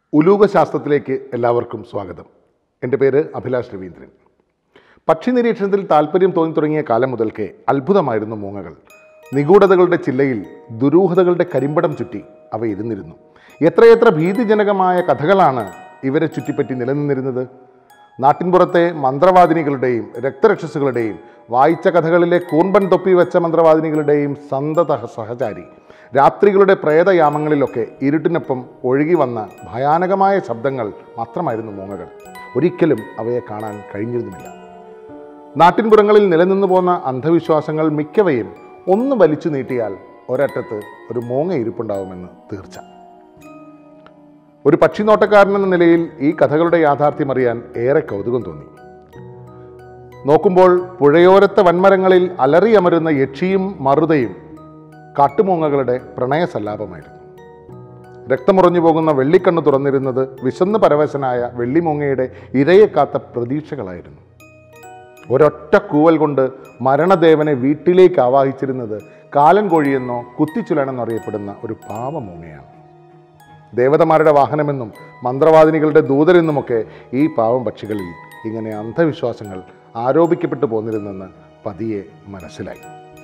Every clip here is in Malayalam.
ഉലൂക ശാസ്ത്രത്തിലേക്ക് എല്ലാവർക്കും സ്വാഗതം എൻ്റെ പേര് അഭിലാഷ് രവീന്ദ്രൻ പക്ഷി നിരീക്ഷണത്തിൽ താല്പര്യം തോന്നി തുടങ്ങിയ കാലം മുതൽക്കേ അത്ഭുതമായിരുന്നു മൂങ്ങകൾ നിഗൂഢതകളുടെ ചില്ലയിൽ ദുരൂഹതകളുടെ കരിമ്പടം ചുറ്റി അവ ഇരുന്നിരുന്നു എത്രയെത്ര ഭീതിജനകമായ കഥകളാണ് ഇവരെ ചുറ്റിപ്പറ്റി നിലനിന്നിരുന്നത് നാട്ടിൻപുറത്തെ മന്ത്രവാദിനികളുടെയും രക്തരക്ഷസുകളുടെയും വായിച്ച കഥകളിലെ കൂർമ്പൻ തൊപ്പി വെച്ച മന്ത്രവാദിനികളുടെയും സന്തത സഹചാരി രാത്രികളുടെ പ്രേതയാമങ്ങളിലൊക്കെ ഇരുട്ടിനൊപ്പം ഒഴുകി വന്ന ഭയാനകമായ ശബ്ദങ്ങൾ മാത്രമായിരുന്നു മൂങ്ങകൾ ഒരിക്കലും അവയെ കാണാൻ കഴിഞ്ഞിരുന്നുമില്ല നാട്ടിൻപുറങ്ങളിൽ നിലനിന്നു പോന്ന അന്ധവിശ്വാസങ്ങൾ മിക്കവയും ഒന്ന് വലിച്ചു നീട്ടിയാൽ ഒരറ്റത്ത് ഒരു മൂങ്ങ ഇരിപ്പുണ്ടാവുമെന്ന് തീർച്ച ഒരു പക്ഷിനോട്ടക്കാരൻ എന്ന നിലയിൽ ഈ കഥകളുടെ യാഥാർത്ഥ്യം അറിയാൻ ഏറെ കൗതുകം തോന്നി നോക്കുമ്പോൾ പുഴയോരത്തെ വൻമരങ്ങളിൽ അലറിയമരുന്ന യക്ഷിയും മറുതയും കാട്ടുമൂങ്ങകളുടെ പ്രണയസല്ലാപമായിരുന്നു രക്തമുറഞ്ഞു പോകുന്ന വെള്ളിക്കണ്ണ് തുറന്നിരുന്നത് വിശന്ന് പരവശനായ വെള്ളിമൂങ്ങയുടെ ഇരയെ കാത്ത പ്രതീക്ഷകളായിരുന്നു ഒരൊറ്റ കൂവൽ കൊണ്ട് മരണദേവനെ വീട്ടിലേക്ക് ആവാഹിച്ചിരുന്നത് കാലൻ കോഴിയെന്നോ കുത്തിച്ചുലനെന്നോ അറിയപ്പെടുന്ന ഒരു പാവമൂങ്ങയാണ് ദേവതമാരുടെ വാഹനമെന്നും മന്ത്രവാദിനികളുടെ ദൂതരെന്നുമൊക്കെ ഈ പാവം പക്ഷികളിൽ ഇങ്ങനെ അന്ധവിശ്വാസങ്ങൾ ആരോപിക്കപ്പെട്ടു പോന്നിരുന്നെന്ന് പതിയെ മനസ്സിലായി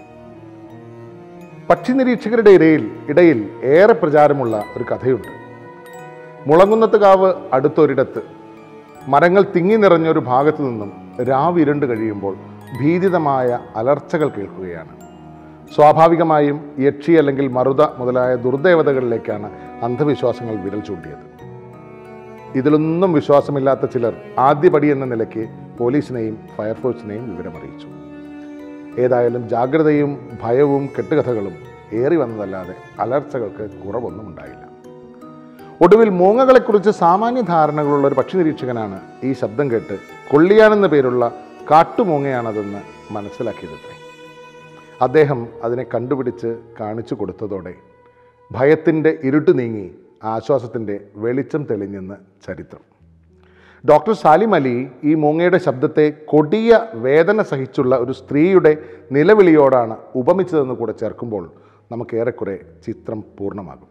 പക്ഷി നിരീക്ഷകരുടെ ഇടയിൽ ഇടയിൽ ഏറെ പ്രചാരമുള്ള ഒരു കഥയുണ്ട് മുളങ്ങുന്നത്ത് കാവ് അടുത്തൊരിടത്ത് മരങ്ങൾ തിങ്ങി നിറഞ്ഞ ഒരു ഭാഗത്തു നിന്നും രാവിരുണ്ട് കഴിയുമ്പോൾ ഭീതിതമായ അലർച്ചകൾ കേൾക്കുകയാണ് സ്വാഭാവികമായും യക്ഷി അല്ലെങ്കിൽ മറുത മുതലായ ദുർദേവതകളിലേക്കാണ് അന്ധവിശ്വാസങ്ങൾ വിരൽ ചൂണ്ടിയത് ഇതിലൊന്നും വിശ്വാസമില്ലാത്ത ചിലർ ആദ്യപടി എന്ന നിലയ്ക്ക് പോലീസിനെയും ഫയർഫോഴ്സിനെയും വിവരമറിയിച്ചു ഏതായാലും ജാഗ്രതയും ഭയവും കെട്ടുകഥകളും ഏറി വന്നതല്ലാതെ അലർച്ചകൾക്ക് കുറവൊന്നും ഉണ്ടായില്ല ഒടുവിൽ മൂങ്ങകളെക്കുറിച്ച് സാമാന്യ ധാരണകളുള്ള ഒരു പക്ഷി നിരീക്ഷകനാണ് ഈ ശബ്ദം കേട്ട് കൊള്ളിയാനെന്ന പേരുള്ള കാട്ടുമൂങ്ങയാണതെന്ന് മനസ്സിലാക്കിയതത്രേ അദ്ദേഹം അതിനെ കണ്ടുപിടിച്ച് കാണിച്ചു കൊടുത്തതോടെ ഭയത്തിൻ്റെ ഇരുട്ട് നീങ്ങി ആശ്വാസത്തിൻ്റെ വെളിച്ചം തെളിഞ്ഞെന്ന് ചരിത്രം ഡോക്ടർ സാലിം അലി ഈ മൂങ്ങയുടെ ശബ്ദത്തെ കൊടിയ വേദന സഹിച്ചുള്ള ഒരു സ്ത്രീയുടെ നിലവിളിയോടാണ് ഉപമിച്ചതെന്ന് കൂടെ ചേർക്കുമ്പോൾ നമുക്ക് ഏറെക്കുറെ ചിത്രം പൂർണ്ണമാകും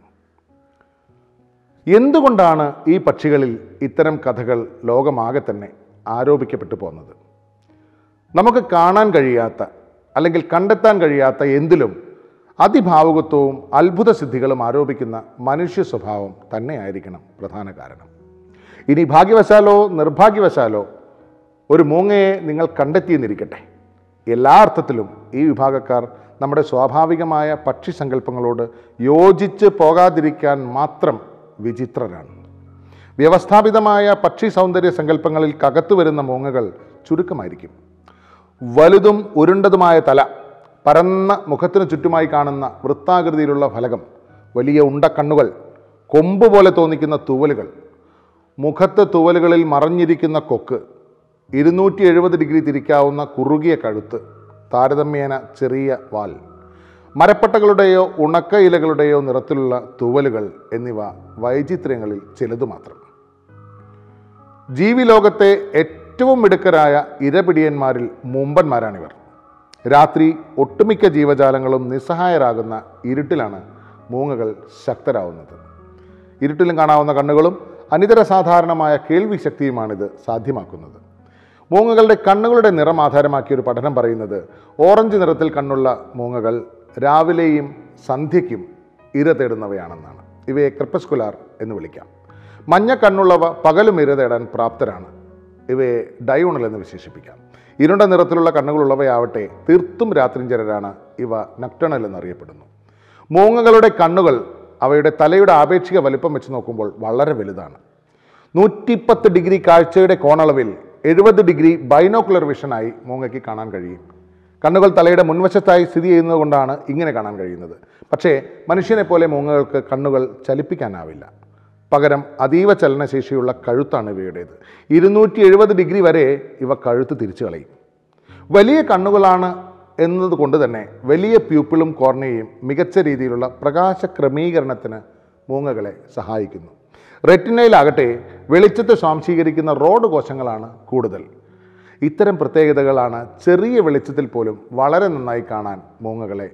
എന്തുകൊണ്ടാണ് ഈ പക്ഷികളിൽ ഇത്തരം കഥകൾ ലോകമാകെ തന്നെ ആരോപിക്കപ്പെട്ടു പോകുന്നത് നമുക്ക് കാണാൻ കഴിയാത്ത അല്ലെങ്കിൽ കണ്ടെത്താൻ കഴിയാത്ത എന്തിലും അതിഭാവുകത്വവും അത്ഭുത സിദ്ധികളും ആരോപിക്കുന്ന മനുഷ്യ സ്വഭാവം തന്നെയായിരിക്കണം പ്രധാന കാരണം ഇനി ഭാഗ്യവശാലോ നിർഭാഗ്യവശാലോ ഒരു മൂങ്ങയെ നിങ്ങൾ കണ്ടെത്തിയെന്നിരിക്കട്ടെ എല്ലാ അർത്ഥത്തിലും ഈ വിഭാഗക്കാർ നമ്മുടെ സ്വാഭാവികമായ പക്ഷി സങ്കല്പങ്ങളോട് യോജിച്ച് പോകാതിരിക്കാൻ മാത്രം വിചിത്രരാണ് വ്യവസ്ഥാപിതമായ പക്ഷി സൗന്ദര്യ സങ്കല്പങ്ങളിൽ കകത്തു വരുന്ന മൂങ്ങകൾ ചുരുക്കമായിരിക്കും വലുതും ഉരുണ്ടതുമായ തല പരന്ന മുഖത്തിനു ചുറ്റുമായി കാണുന്ന വൃത്താകൃതിയിലുള്ള ഫലകം വലിയ ഉണ്ടക്കണ്ണുകൾ കൊമ്പ് പോലെ തോന്നിക്കുന്ന തൂവലുകൾ മുഖത്ത് തൂവലുകളിൽ മറഞ്ഞിരിക്കുന്ന കൊക്ക് ഇരുന്നൂറ്റി എഴുപത് ഡിഗ്രി തിരിക്കാവുന്ന കുറുകിയ കഴുത്ത് താരതമ്യേന ചെറിയ വാൽ മരപ്പട്ടകളുടെയോ ഉണക്ക ഇലകളുടെയോ നിറത്തിലുള്ള തൂവലുകൾ എന്നിവ വൈചിത്ര്യങ്ങളിൽ ചിലതു മാത്രം ജീവിലോകത്തെ ഏറ്റവും മിടുക്കരായ ഇരപിടിയന്മാരിൽ മുമ്പന്മാരാണിവർ രാത്രി ഒട്ടുമിക്ക ജീവജാലങ്ങളും നിസ്സഹായരാകുന്ന ഇരുട്ടിലാണ് മൂങ്ങകൾ ശക്തരാവുന്നത് ഇരുട്ടിലും കാണാവുന്ന കണ്ണുകളും അനിതര സാധാരണമായ കേൾവി ശക്തിയുമാണിത് സാധ്യമാക്കുന്നത് മൂങ്ങകളുടെ കണ്ണുകളുടെ നിറം ആധാരമാക്കിയ ഒരു പഠനം പറയുന്നത് ഓറഞ്ച് നിറത്തിൽ കണ്ണുള്ള മൂങ്ങകൾ രാവിലെയും സന്ധ്യയ്ക്കും ഇര തേടുന്നവയാണെന്നാണ് ഇവയെ ക്രിപ്പസ്കുലാർ എന്ന് വിളിക്കാം മഞ്ഞ കണ്ണുള്ളവ പകലും ഇര തേടാൻ പ്രാപ്തരാണ് ഇവയെ ഡയോണൽ എന്ന് വിശേഷിപ്പിക്കാം ഇരുണ്ട നിറത്തിലുള്ള കണ്ണുകളുള്ളവയാവട്ടെ തീർത്തും രാത്രിഞ്ചരരാണ് ഇവ നക്ടണൽ എന്നറിയപ്പെടുന്നു മൂങ്ങകളുടെ കണ്ണുകൾ അവയുടെ തലയുടെ ആപേക്ഷിക വലിപ്പം വെച്ച് നോക്കുമ്പോൾ വളരെ വലുതാണ് നൂറ്റിപ്പത്ത് ഡിഗ്രി കാഴ്ചയുടെ കോണളവിൽ എഴുപത് ഡിഗ്രി ബൈനോക്കുലർ വിഷനായി മൂങ്ങയ്ക്ക് കാണാൻ കഴിയും കണ്ണുകൾ തലയുടെ മുൻവശത്തായി സ്ഥിതി ചെയ്യുന്നത് കൊണ്ടാണ് ഇങ്ങനെ കാണാൻ കഴിയുന്നത് പക്ഷേ മനുഷ്യനെ പോലെ മൂങ്ങകൾക്ക് കണ്ണുകൾ ചലിപ്പിക്കാനാവില്ല പകരം അതീവ ചലനശേഷിയുള്ള കഴുത്താണ് ഇവയുടേത് ഇരുന്നൂറ്റി എഴുപത് ഡിഗ്രി വരെ ഇവ കഴുത്ത് തിരിച്ചു കളയും വലിയ കണ്ണുകളാണ് എന്നതുകൊണ്ട് തന്നെ വലിയ പ്യൂപ്പിളും കോർണയും മികച്ച രീതിയിലുള്ള പ്രകാശ ക്രമീകരണത്തിന് മൂങ്ങകളെ സഹായിക്കുന്നു റെറ്റിനയിലാകട്ടെ വെളിച്ചത്തെ സ്വാംശീകരിക്കുന്ന റോഡ് കോശങ്ങളാണ് കൂടുതൽ ഇത്തരം പ്രത്യേകതകളാണ് ചെറിയ വെളിച്ചത്തിൽ പോലും വളരെ നന്നായി കാണാൻ മൂങ്ങകളെ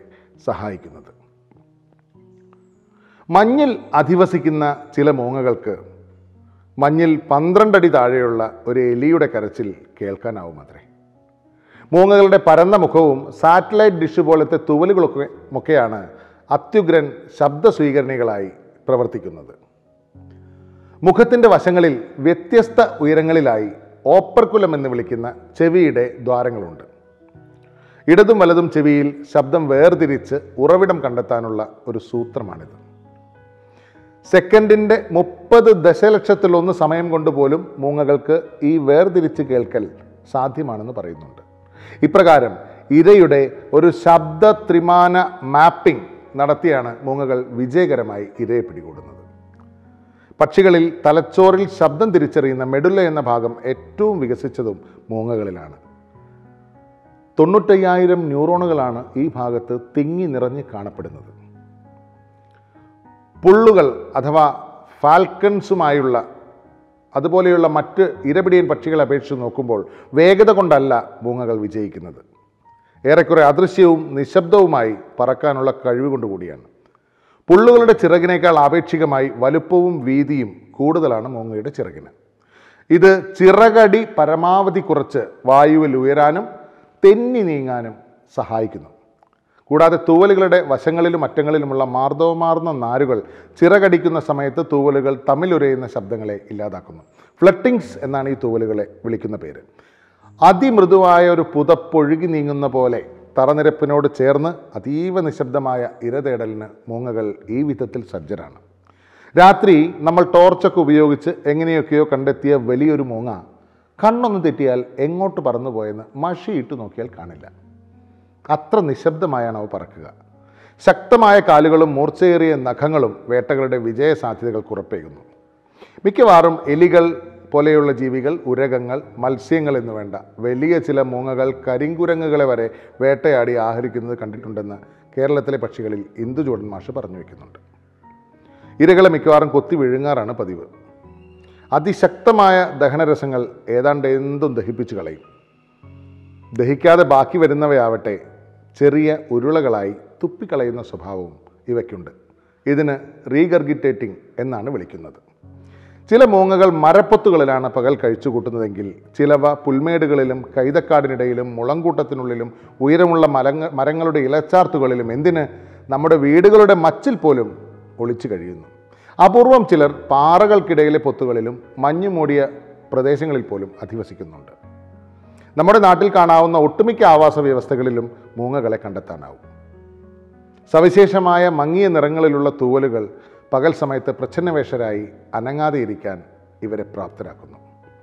സഹായിക്കുന്നത് മഞ്ഞിൽ അധിവസിക്കുന്ന ചില മൂങ്ങകൾക്ക് മഞ്ഞിൽ പന്ത്രണ്ടടി താഴെയുള്ള ഒരു എലിയുടെ കരച്ചിൽ കേൾക്കാനാവും അത്രേ മൂങ്ങകളുടെ പരന്ന മുഖവും സാറ്റലൈറ്റ് ഡിഷ് പോലത്തെ തുവലുകളൊക്കെ ഒക്കെയാണ് അത്യുഗ്രൻ ശബ്ദ സ്വീകരണികളായി പ്രവർത്തിക്കുന്നത് മുഖത്തിൻ്റെ വശങ്ങളിൽ വ്യത്യസ്ത ഉയരങ്ങളിലായി ഓപ്പർക്കുലം എന്ന് വിളിക്കുന്ന ചെവിയുടെ ദ്വാരങ്ങളുണ്ട് ഇടതും വലതും ചെവിയിൽ ശബ്ദം വേർതിരിച്ച് ഉറവിടം കണ്ടെത്താനുള്ള ഒരു സൂത്രമാണിത് സെക്കൻഡിൻ്റെ മുപ്പത് ദശലക്ഷത്തിലൊന്ന് സമയം കൊണ്ട് പോലും മൂങ്ങകൾക്ക് ഈ വേർതിരിച്ച് കേൾക്കൽ സാധ്യമാണെന്ന് പറയുന്നുണ്ട് ഇപ്രകാരം ഇരയുടെ ഒരു ശബ്ദ ത്രിമാന മാപ്പിംഗ് നടത്തിയാണ് മൂങ്ങകൾ വിജയകരമായി ഇരയെ പിടികൂടുന്നത് പക്ഷികളിൽ തലച്ചോറിൽ ശബ്ദം തിരിച്ചറിയുന്ന മെഡുല്ല എന്ന ഭാഗം ഏറ്റവും വികസിച്ചതും മൂങ്ങകളിലാണ് തൊണ്ണൂറ്റയ്യായിരം ന്യൂറോണുകളാണ് ഈ ഭാഗത്ത് തിങ്ങി നിറഞ്ഞ് കാണപ്പെടുന്നത് പുള്ളുകൾ അഥവാ ഫാൽക്കൺസുമായുള്ള അതുപോലെയുള്ള മറ്റ് ഇരപിടിയൻ പക്ഷികളെ അപേക്ഷിച്ച് നോക്കുമ്പോൾ വേഗത കൊണ്ടല്ല മൂങ്ങകൾ വിജയിക്കുന്നത് ഏറെക്കുറെ അദൃശ്യവും നിശബ്ദവുമായി പറക്കാനുള്ള കഴിവ് കൊണ്ടുകൂടിയാണ് പുള്ളുകളുടെ ചിറകിനേക്കാൾ ആപേക്ഷികമായി വലുപ്പവും വീതിയും കൂടുതലാണ് മൂങ്ങയുടെ ചിറകിന് ഇത് ചിറകടി പരമാവധി കുറച്ച് വായുവിൽ ഉയരാനും തെന്നി നീങ്ങാനും സഹായിക്കുന്നു കൂടാതെ തൂവലുകളുടെ വശങ്ങളിലും അറ്റങ്ങളിലുമുള്ള മാർദ്ദവമാർന്ന നാരുകൾ ചിറകടിക്കുന്ന സമയത്ത് തൂവലുകൾ തമ്മിലുരയുന്ന ശബ്ദങ്ങളെ ഇല്ലാതാക്കുന്നു ഫ്ലട്ടിങ്സ് എന്നാണ് ഈ തൂവലുകളെ വിളിക്കുന്ന പേര് അതിമൃദുവായ ഒരു പുതപ്പൊഴുകി നീങ്ങുന്ന പോലെ തറനിരപ്പിനോട് ചേർന്ന് അതീവ നിശബ്ദമായ ഇരതേടലിന് മൂങ്ങകൾ ഈ വിധത്തിൽ സജ്ജരാണ് രാത്രി നമ്മൾ ടോർച്ചൊക്കെ ഉപയോഗിച്ച് എങ്ങനെയൊക്കെയോ കണ്ടെത്തിയ വലിയൊരു മൂങ്ങ കണ്ണൊന്ന് തെറ്റിയാൽ എങ്ങോട്ട് പറന്നുപോയെന്ന് മഷിയിട്ട് നോക്കിയാൽ കാണില്ല അത്ര നിശബ്ദമായാണ് അവ പറക്കുക ശക്തമായ കാലുകളും മൂർച്ചയേറിയ നഖങ്ങളും വേട്ടകളുടെ വിജയ സാധ്യതകൾക്ക് ഉറപ്പേകുന്നു മിക്കവാറും എലികൾ പോലെയുള്ള ജീവികൾ ഉരകങ്ങൾ മത്സ്യങ്ങൾ എന്ന് വേണ്ട വലിയ ചില മൂങ്ങകൾ കരിങ്കുരങ്ങുകളെ വരെ വേട്ടയാടി ആഹരിക്കുന്നത് കണ്ടിട്ടുണ്ടെന്ന് കേരളത്തിലെ പക്ഷികളിൽ ഇന്ദുചൂടൻ മാഷ് പറഞ്ഞു വയ്ക്കുന്നുണ്ട് ഇരകളെ മിക്കവാറും കൊത്തി വിഴുങ്ങാറാണ് പതിവ് അതിശക്തമായ ദഹനരസങ്ങൾ ഏതാണ്ട് എന്തും ദഹിപ്പിച്ചു കളയും ദഹിക്കാതെ ബാക്കി വരുന്നവയാവട്ടെ ചെറിയ ഉരുളകളായി തുപ്പിക്കളയുന്ന സ്വഭാവവും ഇവയ്ക്കുണ്ട് ഇതിന് റീഗർഗിറ്റേറ്റിംഗ് എന്നാണ് വിളിക്കുന്നത് ചില മൂങ്ങകൾ മരപ്പൊത്തുകളിലാണ് പകൽ കഴിച്ചു കൂട്ടുന്നതെങ്കിൽ ചിലവ പുൽമേടുകളിലും കൈതക്കാടിനിടയിലും മുളങ്കൂട്ടത്തിനുള്ളിലും ഉയരമുള്ള മരങ്ങ മരങ്ങളുടെ ഇലച്ചാർത്തുകളിലും എന്തിന് നമ്മുടെ വീടുകളുടെ മച്ചിൽ പോലും ഒളിച്ചു കഴിയുന്നു അപൂർവം ചിലർ പാറകൾക്കിടയിലെ പൊത്തുകളിലും മഞ്ഞു മൂടിയ പ്രദേശങ്ങളിൽ പോലും അധിവസിക്കുന്നുണ്ട് നമ്മുടെ നാട്ടിൽ കാണാവുന്ന ഒട്ടുമിക്ക ആവാസ വ്യവസ്ഥകളിലും മൂങ്ങകളെ കണ്ടെത്താനാവും സവിശേഷമായ മങ്ങിയ നിറങ്ങളിലുള്ള തൂവലുകൾ പകൽ സമയത്ത് പ്രച്ഛന്നവേഷരായി അനങ്ങാതെ ഇരിക്കാൻ ഇവരെ പ്രാപ്തരാക്കുന്നു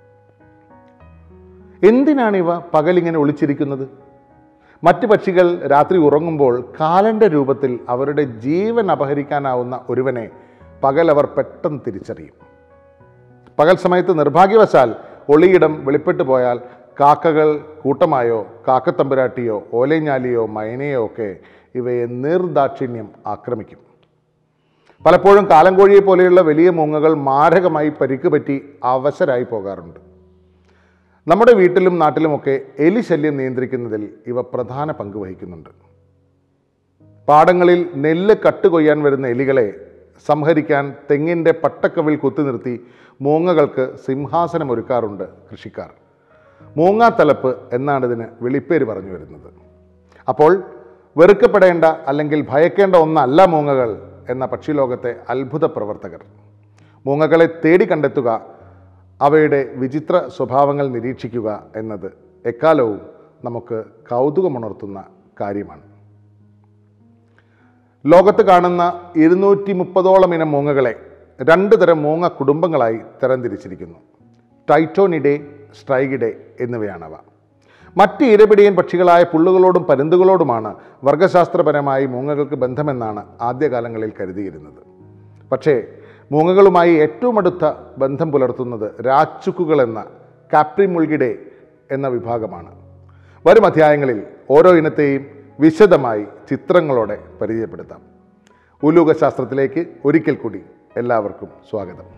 എന്തിനാണ് ഇവ പകലിങ്ങനെ ഒളിച്ചിരിക്കുന്നത് മറ്റ് പക്ഷികൾ രാത്രി ഉറങ്ങുമ്പോൾ കാലൻ്റെ രൂപത്തിൽ അവരുടെ ജീവൻ അപഹരിക്കാനാവുന്ന ഒരുവനെ പകൽ അവർ പെട്ടെന്ന് തിരിച്ചറിയും പകൽ സമയത്ത് നിർഭാഗ്യവശാൽ ഒളിയിടം വെളിപ്പെട്ടു പോയാൽ കാക്കകൾ കൂട്ടമായോ കാക്കത്തമ്പുരാട്ടിയോ ഓലഞ്ഞാലിയോ മൈനയോ ഒക്കെ ഇവയെ നിർദാക്ഷിണ്യം ആക്രമിക്കും പലപ്പോഴും കാലംകോഴിയെ പോലെയുള്ള വലിയ മൂങ്ങകൾ മാരകമായി പരിക്ക് പറ്റി അവശരായി പോകാറുണ്ട് നമ്മുടെ വീട്ടിലും നാട്ടിലുമൊക്കെ എലി ശല്യം നിയന്ത്രിക്കുന്നതിൽ ഇവ പ്രധാന പങ്ക് വഹിക്കുന്നുണ്ട് പാടങ്ങളിൽ നെല്ല് കട്ടുകൊയ്യാൻ വരുന്ന എലികളെ സംഹരിക്കാൻ തെങ്ങിൻ്റെ പട്ടക്കവിൽ കുത്തി നിർത്തി മൂങ്ങകൾക്ക് സിംഹാസനം ഒരുക്കാറുണ്ട് കൃഷിക്കാർ മൂങ്ങാത്തലപ്പ് എന്നാണ് ഇതിന് വെളിപ്പേര് പറഞ്ഞു വരുന്നത് അപ്പോൾ വെറുക്കപ്പെടേണ്ട അല്ലെങ്കിൽ ഭയക്കേണ്ട ഒന്നല്ല മൂങ്ങകൾ എന്ന പക്ഷിലോകത്തെ അത്ഭുത പ്രവർത്തകർ മൂങ്ങകളെ തേടി കണ്ടെത്തുക അവയുടെ വിചിത്ര സ്വഭാവങ്ങൾ നിരീക്ഷിക്കുക എന്നത് എക്കാലവും നമുക്ക് കൗതുകമുണർത്തുന്ന കാര്യമാണ് ലോകത്ത് കാണുന്ന ഇരുന്നൂറ്റി മുപ്പതോളം ഇനം മൂങ്ങകളെ രണ്ട് തരം മൂങ്ങ കുടുംബങ്ങളായി തരംതിരിച്ചിരിക്കുന്നു ടൈറ്റോണിഡെ സ്ട്രൈഗിഡെ എന്നിവയാണവ മറ്റ് ഇരപിടിയൻ പക്ഷികളായ പുള്ളുകളോടും പരുന്തുകളോടുമാണ് വർഗശാസ്ത്രപരമായി മൂങ്ങകൾക്ക് ബന്ധമെന്നാണ് ആദ്യകാലങ്ങളിൽ കരുതിയിരുന്നത് പക്ഷേ മൂങ്ങകളുമായി ഏറ്റവും അടുത്ത ബന്ധം പുലർത്തുന്നത് രാച്ചുക്കുകൾ എന്ന കാപ്രിമുൾഗിഡെ എന്ന വിഭാഗമാണ് വരും അധ്യായങ്ങളിൽ ഓരോ ഇനത്തെയും വിശദമായി ചിത്രങ്ങളോടെ പരിചയപ്പെടുത്താം ഉലൂക ശാസ്ത്രത്തിലേക്ക് ഒരിക്കൽ കൂടി എല്ലാവർക്കും സ്വാഗതം